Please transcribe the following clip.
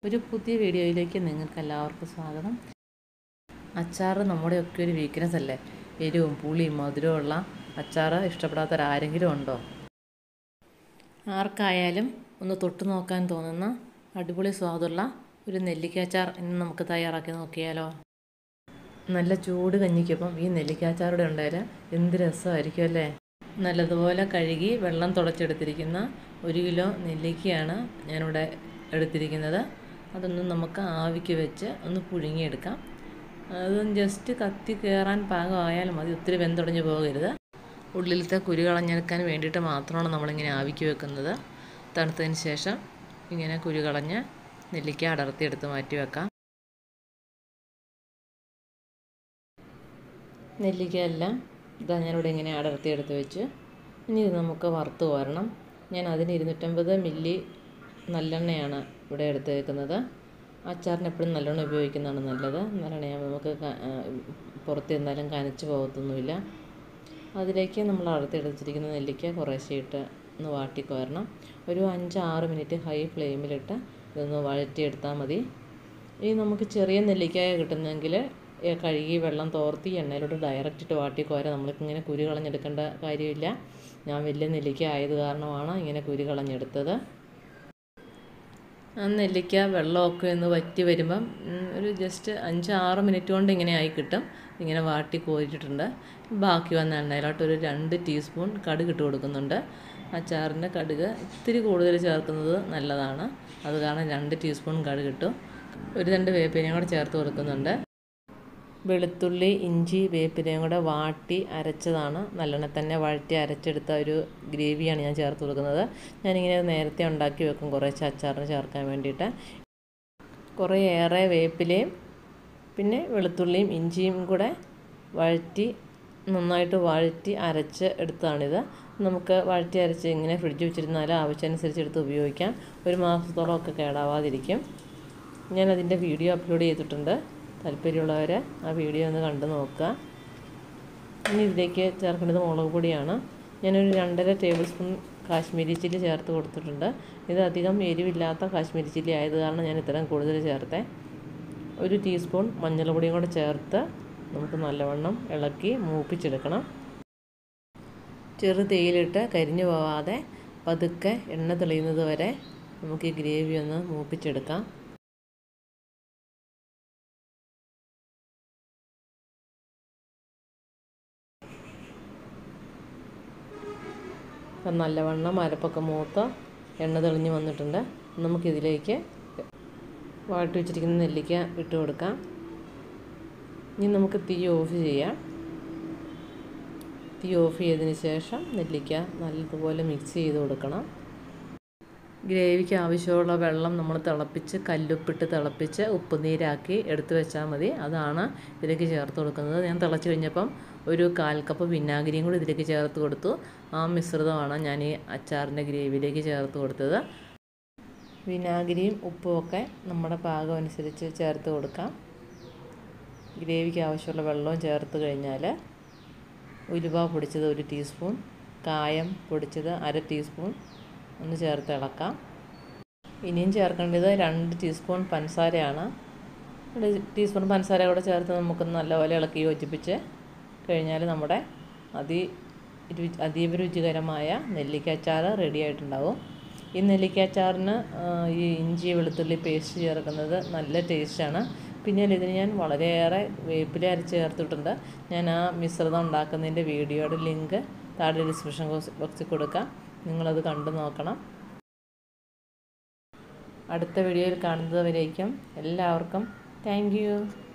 ഒരു പുതിയ വീഡിയോയിലേക്ക് നിങ്ങൾക്ക് എല്ലാവർക്കും സ്വാഗതം അച്ചാർ നമ്മുടെയൊക്കെ ഒരു വീക്ക്നെസ് അല്ലേ എരിവും പുളിയും മധുരമുള്ള അച്ചാർ ഇഷ്ടപ്പെടാത്തവരാരെങ്കിലും ഉണ്ടോ ആർക്കായാലും ഒന്ന് തൊട്ട് നോക്കാൻ തോന്നുന്ന അടിപൊളി സ്വാദുള്ള ഒരു നെല്ലിക്കാച്ചാർ ഇന്ന് നമുക്ക് തയ്യാറാക്കി നോക്കിയാലോ നല്ല ചൂട് കഞ്ഞിക്കൊപ്പം ഈ നെല്ലിക്കാച്ചാറുടെ ഉണ്ടായാൽ എന്ത് രസമായിരിക്കും അല്ലേ നല്ലതുപോലെ കഴുകി വെള്ളം തുടച്ചെടുത്തിരിക്കുന്ന ഒരു കിലോ നെല്ലിക്കയാണ് ഞാനിവിടെ എടുത്തിരിക്കുന്നത് അതൊന്ന് നമുക്ക് ആവിക്ക് വെച്ച് ഒന്ന് പുഴുങ്ങിയെടുക്കാം അത് ജസ്റ്റ് കത്തി കയറാൻ പാകമായാൽ മതി ഒത്തിരി വെന്തുടഞ്ഞ് പോകരുത് ഉള്ളിലത്തെ കുരു കളഞ്ഞെടുക്കാൻ വേണ്ടിയിട്ട് മാത്രമാണ് നമ്മളിങ്ങനെ ആവിക്ക് വെക്കുന്നത് തണുത്തതിന് ശേഷം ഇങ്ങനെ കുരു കളഞ്ഞ് നെല്ലിക്ക അടർത്തി എടുത്ത് മാറ്റി വെക്കാം നെല്ലിക്ക എല്ലാം ഇതാ ഞാനിവിടെ ഇങ്ങനെ അടർത്തി എടുത്ത് വെച്ച് ഇനി ഇത് നമുക്ക് വറുത്ത് കോരണം ഞാൻ അതിന് ഇരുന്നൂറ്റമ്പത് മില്ലി നല്ലെണ്ണയാണ് ഇവിടെ എടുത്ത് വെക്കുന്നത് അച്ചാറിന് എപ്പോഴും നല്ലെണ്ണ ഉപയോഗിക്കുന്നതാണ് നല്ലത് നല്ലെണ്ണയാകുമ്പോൾ നമുക്ക് പുറത്ത് നിന്നാലും കനച്ച് പോകത്തൊന്നുമില്ല അതിലേക്ക് നമ്മൾ അടർത്തെടുത്തിരിക്കുന്ന നെല്ലിക്ക കുറേശ്ശെ ഇട്ട് ഒന്ന് വാട്ടി കോരണം ഒരു അഞ്ച് ആറ് മിനിറ്റ് ഹൈ ഫ്ലെയിമിലിട്ട് ഇതൊന്ന് വഴറ്റിയെടുത്താൽ മതി ഇനി നമുക്ക് ചെറിയ നെല്ലിക്കായ കിട്ടുന്നെങ്കിൽ കഴുകി വെള്ളം തോർത്തി എണ്ണയിലോട്ട് ഡയറക്റ്റ് ഇട്ട് വാട്ടി കോര നമ്മൾക്കിങ്ങനെ കുരു കളഞ്ഞെടുക്കേണ്ട കാര്യമില്ല ഞാൻ വലിയ നെല്ലിക്ക ആയത് കാരണമാണ് ഇങ്ങനെ കുരു കളഞ്ഞെടുത്തത് ആ നെല്ലിക്ക വെള്ളമൊക്കെ ഒന്ന് വറ്റി വരുമ്പം ഒരു ജസ്റ്റ് അഞ്ച് ആറ് മിനിറ്റ് കൊണ്ട് ഇങ്ങനെ ആയി കിട്ടും ഇങ്ങനെ വാട്ടി കോരിയിട്ടുണ്ട് ബാക്കി വന്ന എണ്ണയിലോട്ട് ഒരു രണ്ട് ടീസ്പൂൺ കടുക് ഇട്ട് കൊടുക്കുന്നുണ്ട് അച്ചാറിൻ്റെ കടുക് ഇത്തിരി കൂടുതൽ ചേർക്കുന്നത് നല്ലതാണ് അത് കാരണം രണ്ട് ടീസ്പൂൺ കടുക് ഇട്ടു ഒരു രണ്ട് വേപ്പിനയും കൂടെ ചേർത്ത് കൊടുക്കുന്നുണ്ട് വെളുത്തുള്ളി ഇഞ്ചി വേപ്പിലയും കൂടെ വാട്ടി അരച്ചതാണ് നല്ലെണ്ണ തന്നെ വഴറ്റി അരച്ചെടുത്ത ഒരു ഗ്രേവിയാണ് ഞാൻ ചേർത്ത് കൊടുക്കുന്നത് ഞാനിങ്ങനെ നേരത്തെ ഉണ്ടാക്കി വെക്കും കുറേശ്ശെ അച്ചാറിന് ചേർക്കാൻ വേണ്ടിയിട്ട് കുറേ ഏറെ വേപ്പിലയും പിന്നെ വെളുത്തുള്ളിയും ഇഞ്ചിയും കൂടെ വഴറ്റി നന്നായിട്ട് വഴറ്റി അരച്ച് എടുത്തതാണിത് നമുക്ക് വഴറ്റി അരച്ച് ഇങ്ങനെ ഫ്രിഡ്ജ് വെച്ചിരുന്നാൽ ആവശ്യമനുസരിച്ച് എടുത്ത് ഉപയോഗിക്കാം ഒരു മാസത്തോളമൊക്കെ കേടാവാതിരിക്കും ഞാനതിൻ്റെ വീഡിയോ അപ്ലോഡ് ചെയ്തിട്ടുണ്ട് താല്പര്യമുള്ളവർ ആ വീഡിയോ ഒന്ന് കണ്ടു നോക്കുക ഇനി ഇതിലേക്ക് ചേർക്കേണ്ടത് മുളക് പൊടിയാണ് ഞാനൊരു രണ്ടര ടേബിൾ സ്പൂൺ കാശ്മീരി ചില്ലി ചേർത്ത് കൊടുത്തിട്ടുണ്ട് ഇത് അധികം എരിവില്ലാത്ത കാശ്മീരി ചില്ലി ആയത് കാരണം ഞാൻ ഇത്രയും കൂടുതൽ ചേർത്തേ ഒരു ടീസ്പൂൺ മഞ്ഞൾപ്പൊടിയും കൂടെ ചേർത്ത് നമുക്ക് നല്ലവണ്ണം ഇളക്കി മൂപ്പിച്ചെടുക്കണം ചെറു തേയിലിട്ട് കരിഞ്ഞു പോവാതെ പതുക്കെ എണ്ണ തെളിയുന്നത് വരെ നമുക്ക് ഈ ഗ്രേവി ഒന്ന് മൂപ്പിച്ചെടുക്കാം അപ്പം നല്ലവണ്ണം അരപ്പൊക്കെ മൂത്ത് എണ്ണ തെളിഞ്ഞ് വന്നിട്ടുണ്ട് നമുക്കിതിലേക്ക് വാട്ടി വെച്ചിരിക്കുന്ന നെല്ലിക്ക ഇട്ട് കൊടുക്കാം ഇനി നമുക്ക് തീ ഓഫ് ചെയ്യാം തീ ഓഫ് ചെയ്തതിന് ശേഷം നെല്ലിക്ക നല്ലതുപോലെ മിക്സ് ചെയ്ത് കൊടുക്കണം ഗ്രേവിക്ക് ആവശ്യമുള്ള വെള്ളം നമ്മൾ തിളപ്പിച്ച് കല്ലുപ്പിട്ട് തിളപ്പിച്ച് ഉപ്പുനീരാക്കി എടുത്തു വെച്ചാൽ മതി അതാണ് ഇതിലേക്ക് ചേർത്ത് കൊടുക്കുന്നത് ഞാൻ തിളച്ച് കഴിഞ്ഞപ്പം ഒരു കാൽ കപ്പ് വിനാഗിരിയും കൂടി ഇതിലേക്ക് ചേർത്ത് കൊടുത്തു ആ മിശ്രിതമാണ് ഞാൻ ഈ അച്ചാറിൻ്റെ ഗ്രേവിയിലേക്ക് ചേർത്ത് കൊടുത്തത് വിനാഗിരിയും ഉപ്പും ഒക്കെ നമ്മുടെ പാകം അനുസരിച്ച് ചേർത്ത് കൊടുക്കാം ഗ്രേവിക്ക് ആവശ്യമുള്ള വെള്ളവും ചേർത്ത് കഴിഞ്ഞാൽ ഉലുവ പൊടിച്ചത് ഒരു ടീസ്പൂൺ കായം പൊടിച്ചത് അര ടീസ്പൂൺ ഒന്ന് ചേർത്ത് ഇളക്കാം ഇനിയും ചേർക്കേണ്ടത് രണ്ട് ടീസ്പൂൺ പഞ്ചസാരയാണ് ഒരു ടീസ്പൂൺ പഞ്ചസാര കൂടെ ചേർത്ത് നമുക്ക് നല്ലപോലെ ഇളക്കി യോജിപ്പിച്ച് കഴിഞ്ഞാൽ നമ്മുടെ അതി അതീവ രുചികരമായ നെല്ലിക്കച്ചാർ റെഡി ആയിട്ടുണ്ടാവും ഈ നെല്ലിക്കച്ചാറിന് ഈ ഇഞ്ചി വെളുത്തുള്ളി പേസ്റ്റ് ചേർക്കുന്നത് നല്ല ടേസ്റ്റാണ് പിന്നെ ഇതിന് ഞാൻ വളരെയേറെ വേപ്പില അരച്ച് ചേർത്തിട്ടുണ്ട് ഞാൻ ആ മിശ്രിതം ഉണ്ടാക്കുന്നതിൻ്റെ വീഡിയോയുടെ ലിങ്ക് താഴെ ഡിസ്ക്രിപ്ഷൻ ബോക്സിൽ കൊടുക്കാം നിങ്ങളത് കണ്ടു നോക്കണം അടുത്ത വീഡിയോയിൽ കാണുന്നത് വരേക്കും എല്ലാവർക്കും താങ്ക്